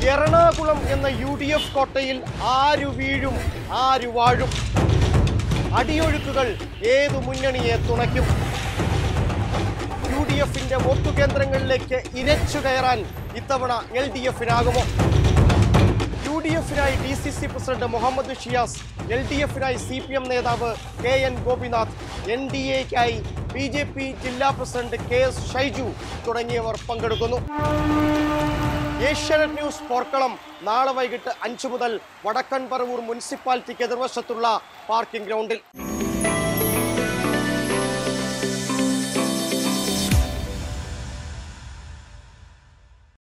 എറണാകുളം എന്ന U D F കോട്ടയിൽ ആരു വീഴും ആരു വാഴും അടിയൊഴുക്കുകൾ ഏതു മുന്നണിയെ തുണയ്ക്കും യു ഡി എഫിന്റെ വോട്ടു കേന്ദ്രങ്ങളിലേക്ക് ഇരച്ചു കയറാൻ ഇത്തവണ എൽ ഡി എഫിനാകുമോ യു ഡി എഫിനായി D C C president Muhammad Shiyas L D എഫിനായി സി പി എം നേതാവ് K N Gopinath N D എക്കായി ബി ജെ പി ജില്ലാ പ്രസിഡന്റ് കെ എസ് ഷൈജു തുടങ്ങിയവർ പങ്കെടുക്കുന്നു ഏഷ്യാനെറ്റ് ന്യൂസ് പോർക്കളം നാളെ വൈകിട്ട് അഞ്ചു മുതൽ വടക്കൻ പറവൂർ മുനിസിപ്പാലിറ്റിക്ക് എതിർവശത്തുള്ള പാർക്കിംഗ് ഗ്രൗണ്ടിൽ